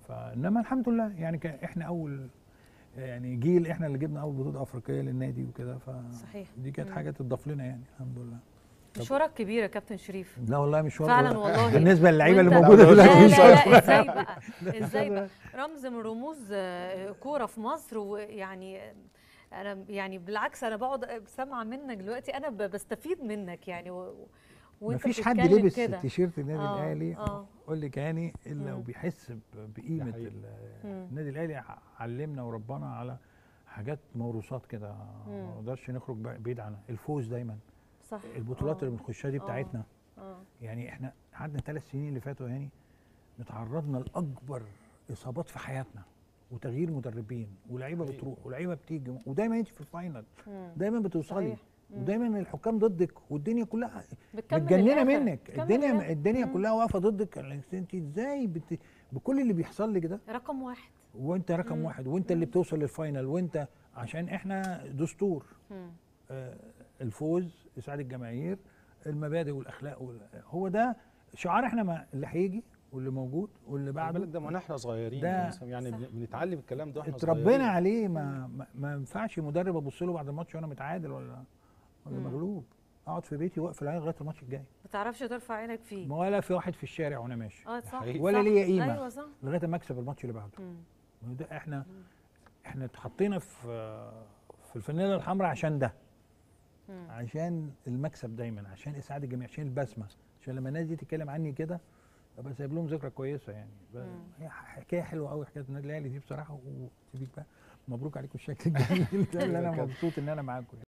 فانما الحمد لله يعني كان احنا اول يعني جيل احنا اللي جبنا اول بطوله افريقيه للنادي وكده صحيح فدي كانت مم. حاجه تضاف لنا يعني الحمد لله مشوارك كبير يا كابتن شريف لا والله مش فعلا والله بالنسبه للعيبه اللي وأنت- موجوده لا، دلوقتي لا مش لا عارف. لا ازاي بقى ازاي بقى رمز من رموز آه، كوره في مصر ويعني انا يعني بالعكس انا بقعد سامعه منك دلوقتي انا ب- بستفيد منك يعني و... وانت مفيش حد بتتكلم لبس كده. تيشيرت النادي آه، الاهلي آه. قول لك هاني الا مم. وبيحس ب- بقيمه ده حقيقي. ال- مم. النادي الاهلي ع- علمنا وربنا على حاجات موروثات كده مم. ما نقدرش نخرج ب- بعيد عنها الفوز دايما صح البطولات آه، اللي بنخشها دي آه. بتاعتنا اه يعني احنا قعدنا ثلاث سنين اللي فاتوا هاني نتعرضنا لاكبر اصابات في حياتنا وتغيير مدربين ولاعيبه حقيقي. بتروح ولاعيبه بتيجي ودايما انت في الفاينل مم. دايما بتوصلي صحيح. مم. ودايما الحكام ضدك والدنيا كلها بتكمل متجننه للآخر. منك بتكمل الدنيا للآخر. الدنيا مم. كلها واقفه ضدك انت ازاي بت... بكل اللي بيحصل لك ده رقم واحد وانت رقم مم. واحد وانت اللي مم. بتوصل للفاينل وانت عشان احنا دستور مم. آه، الفوز اسعاد الجماهير المبادئ والاخلاق وال... هو ده شعار احنا ما اللي هيجي واللي موجود واللي خلي بالك بعده ده من احنا صغيرين ده- يعني يعني صح. بن- بنتعلم الكلام ده واحنا اتربينا صغيرين. عليه ما ما, ما ينفعش مدرب ابص له بعد الماتش وانا متعادل ولا ولا مم. مغلوب اقعد في بيتي واقف العين لغايه الماتش الجاي ما تعرفش ترفع عينك فيه ما ولا في واحد في الشارع وانا ماشي اه صح حقيقي. ولا صح. ليا قيمة. ايوه صح لغايه ما اكسب الماتش اللي بعده مم. ده احنا احنا اتحطينا في في الفانيلا الحمراء عشان ده مم. عشان المكسب دايما عشان اسعاد الجميع عشان البسمه عشان لما الناس دي تتكلم عني كده ابقى سايب لهم ذكرى كويسه يعني ب- مم. هي حكايه حلوه قوي حكايه النادي الاهلي دي بصراحه وسيبك بقى مبروك عليكم الشكل الجميل ده اللي انا مبسوط ان انا معاكم